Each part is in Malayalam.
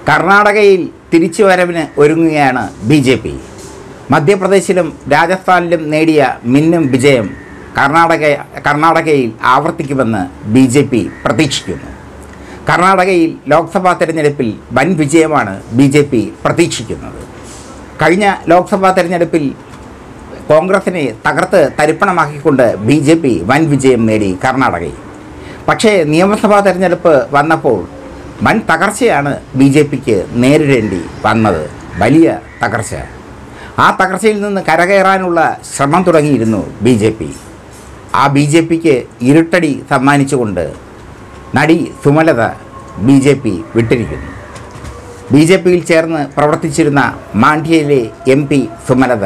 കർണാടകയിൽ തിരിച്ചുവരവിന് ഒരുങ്ങുകയാണ് ബി ജെ പി മധ്യപ്രദേശിലും രാജസ്ഥാനിലും നേടിയ മിന്നും വിജയം കർണാടക കർണാടകയിൽ ആവർത്തിക്കുമെന്ന് ബി ജെ പി പ്രതീക്ഷിക്കുന്നു കർണാടകയിൽ ലോക്സഭാ തെരഞ്ഞെടുപ്പിൽ വൻ വിജയമാണ് ബി ജെ പി പ്രതീക്ഷിക്കുന്നത് കഴിഞ്ഞ ലോക്സഭാ തെരഞ്ഞെടുപ്പിൽ കോൺഗ്രസിനെ തകർത്ത് തരിപ്പണമാക്കിക്കൊണ്ട് ബി ജെ പി വൻ വിജയം നേടി കർണാടകയിൽ പക്ഷേ നിയമസഭാ തെരഞ്ഞെടുപ്പ് വന്നപ്പോൾ വൻ തകർച്ചയാണ് ബി ജെ പിക്ക് നേരിടേണ്ടി വന്നത് വലിയ തകർച്ച ആ തകർച്ചയിൽ നിന്ന് കരകയറാനുള്ള ശ്രമം തുടങ്ങിയിരുന്നു ബി ജെ പി ആ ബി ജെ പിക്ക് ഇരുട്ടടി സമ്മാനിച്ചുകൊണ്ട് നടി സുമലത ബി ജെ പി വിട്ടിരിക്കുന്നു ബി ജെ പിയിൽ ചേർന്ന് പ്രവർത്തിച്ചിരുന്ന മാണ്ഡ്യയിലെ M P Sumalatha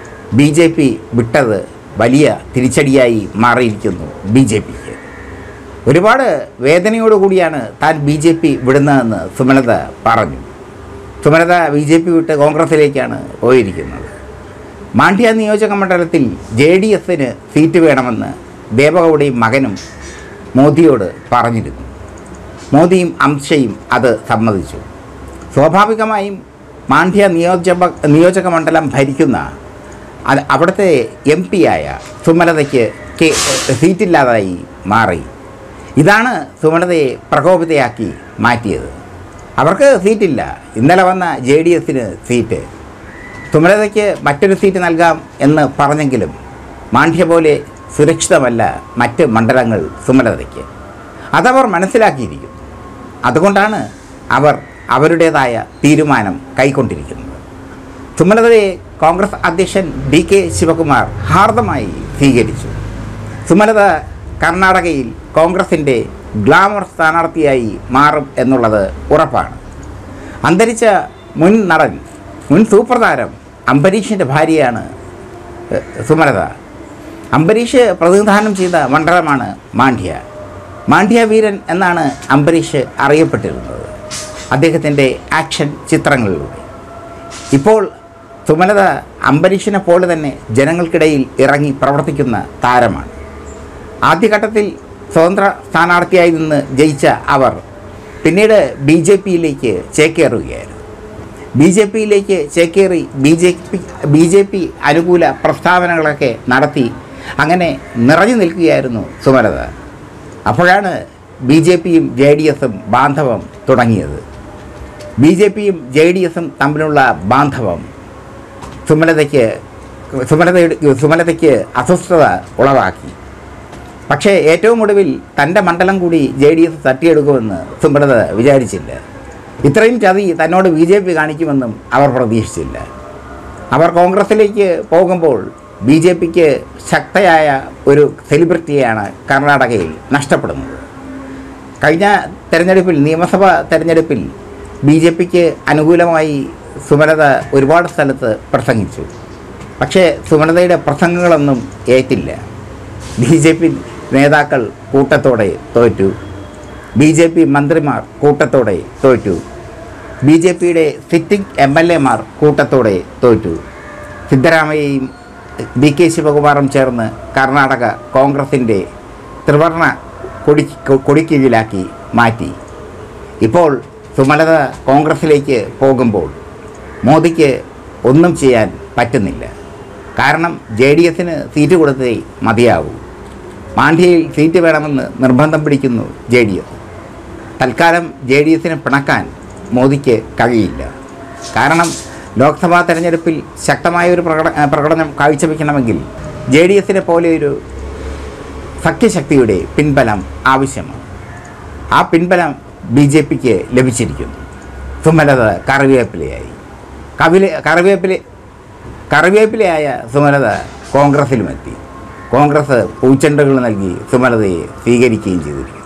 B J P വിട്ടത് വലിയ തിരിച്ചടിയായി മാറിയിരിക്കുന്നു ബി ജെ പിക്ക് ഒരുപാട് വേദനയോടുകൂടിയാണ് താൻ ബി ജെ പി വിടുന്നതെന്ന് സുമലത പറഞ്ഞു സുമലത ബി ജെ പി വിട്ട് കോൺഗ്രസിലേക്കാണ് പോയിരിക്കുന്നത് മാണ്ഡ്യ നിയോജക മണ്ഡലത്തിൽ ജെ ഡി എസിന് സീറ്റ് വേണമെന്ന് ദേവഗൗഡയും മകനും മോദിയോട് പറഞ്ഞിരുന്നു മോദിയും അംശയും അത് സമ്മതിച്ചു സ്വാഭാവികമായും മാണ്ഡ്യ നിയോജക നിയോജക മണ്ഡലം ഭരിക്കുന്ന അത് അവിടുത്തെ എം പിയായ സുമലതയ്ക്ക് കെ സീറ്റില്ലാതായി മാറി ഇതാണ് സുമലതയെ പ്രകോപിതയാക്കി മാറ്റിയത് അവർക്ക് സീറ്റില്ല ഇന്നലെ വന്ന ജെ ഡി എസിന് സീറ്റ് സുമലതയ്ക്ക് മറ്റൊരു സീറ്റ് നൽകാം എന്ന് പറഞ്ഞെങ്കിലും മാണ്ഡ്യ പോലെ സുരക്ഷിതമല്ല മറ്റ് മണ്ഡലങ്ങൾ സുമലതയ്ക്ക് അതവർ മനസ്സിലാക്കിയിരിക്കുന്നു അതുകൊണ്ടാണ് അവർ അവരുടേതായ തീരുമാനം കൈക്കൊണ്ടിരിക്കുന്നത് സുമലതയെ കോൺഗ്രസ് അധ്യക്ഷൻ ഡി കെ ശിവകുമാർ ഹാർദമായി സ്വീകരിച്ചു സുമലത കർണാടകയിൽ കോൺഗ്രസിൻ്റെ ഗ്ലാമർ സ്ഥാനാർത്ഥിയായി മാറും എന്നുള്ളത് ഉറപ്പാണ് അന്തരിച്ച മുൻ നടൻ മുൻ സൂപ്പർ താരം അംബരീഷിൻ്റെ ഭാര്യയാണ് എഹ്, സുമലത അംബരീഷ് പ്രതിനിധാനം ചെയ്ത മണ്ഡലമാണ് മാണ്ഡ്യ മാണ്ഡ്യ വീരൻ എന്നാണ് അംബരീഷ് അറിയപ്പെട്ടിരുന്നത് അദ്ദേഹത്തിൻ്റെ ആക്ഷൻ ചിത്രങ്ങളിലൂടെ ഇപ്പോൾ സുമലത അംബരീഷിനെ പോലെ തന്നെ ജനങ്ങൾക്കിടയിൽ ഇറങ്ങി പ്രവർത്തിക്കുന്ന താരമാണ് ആദ്യഘട്ടത്തിൽ സ്വതന്ത്ര സ്ഥാനാർത്ഥിയായി നിന്ന് ജയിച്ച അവർ പിന്നീട് ബി ജെ പിയിലേക്ക് ചേക്കേറുകയായിരുന്നു ബി ജെ പിയിലേക്ക് ചേക്കേറി B J P B J P അനുകൂല പ്രസ്താവനകളൊക്കെ നടത്തി അങ്ങനെ നിറഞ്ഞു നിൽക്കുകയായിരുന്നു സുമലത അപ്പോഴാണ് ബി ജെ പിയും ജെ ഡി എസും ബാന്ധവം തുടങ്ങിയത് ബി ജെ പിയും ജെ ഡി എസും തമ്മിലുള്ള ബാന്ധവം സുമലതയ്ക്ക് സുമലതയുടെ സുമലതയ്ക്ക് അസ്വസ്ഥത ഉളവാക്കി പക്ഷേ ഏറ്റവും ഒടുവിൽ തൻ്റെ മണ്ഡലം കൂടി ജെ ഡി എസ് തട്ടിയെടുക്കുമെന്ന് സുമലത വിചാരിച്ചില്ല ഇത്രയും ചതി തന്നോട് ബി ജെ പി കാണിക്കുമെന്നും അവർ പ്രതീക്ഷിച്ചില്ല അവർ കോൺഗ്രസിലേക്ക് പോകുമ്പോൾ ബി ജെ പിക്ക് ശക്തയായ ഒരു സെലിബ്രിറ്റിയെയാണ് കർണാടകയിൽ നഷ്ടപ്പെടുന്നത് കഴിഞ്ഞ തെരഞ്ഞെടുപ്പിൽ നിയമസഭാ തെരഞ്ഞെടുപ്പിൽ ബി ജെ പിക്ക് അനുകൂലമായി സുമലത ഒരുപാട് സ്ഥലത്ത് പ്രസംഗിച്ചു പക്ഷേ സുമലതയുടെ പ്രസംഗങ്ങളൊന്നും ഏറ്റില്ല ബി ജെ പി നേതാക്കൾ കൂട്ടത്തോടെ തോറ്റു ബി ജെ പി മന്ത്രിമാർ കൂട്ടത്തോടെ തോറ്റു ബി ജെ പിയുടെ സിറ്റിംഗ് എം എൽ എമാർ കൂട്ടത്തോടെ തോറ്റു സിദ്ധരാമയ്യയും ഡി കെ ശിവകുമാറും ചേർന്ന് കർണാടക കോൺഗ്രസിൻ്റെ ത്രിവർണ കൊടി കൊടിക്കീഴിലാക്കി മാറ്റി ഇപ്പോൾ സുമലത കോൺഗ്രസിലേക്ക് പോകുമ്പോൾ മോദിക്ക് ഒന്നും ചെയ്യാൻ പറ്റുന്നില്ല കാരണം ജെ ഡി എസിന് സീറ്റ് കൊടുത്തേ മതിയാവൂ മാണ്ഡ്യയിൽ സീറ്റ് വേണമെന്ന് നിർബന്ധം പിടിക്കുന്നു ജെ ഡി എസ് തൽക്കാലം ജെ ഡി എസിനെ പിണക്കാൻ മോദിക്ക് കഴിയില്ല കാരണം ലോക്സഭാ തെരഞ്ഞെടുപ്പിൽ ശക്തമായ ഒരു പ്രകട പ്രകടനം കാഴ്ചവെക്കണമെങ്കിൽ ജെ ഡി എസിനെ പോലെയൊരു സഖ്യശക്തിയുടെ പിൻബലം ആവശ്യമാണ് ആ പിൻബലം ബി ജെ പിക്ക് ലഭിച്ചിരിക്കുന്നു സുമലത കറിവേപ്പിലയായി കവില കറിവേപ്പില കറിവേപ്പിലയായ സുമലത കോൺഗ്രസിലുമെത്തി കോൺഗ്രസ് പൂച്ചെണ്ടുകൾ നൽകി സുമലതയെ സ്വീകരിക്കുകയും ചെയ്തിരിക്കുന്നു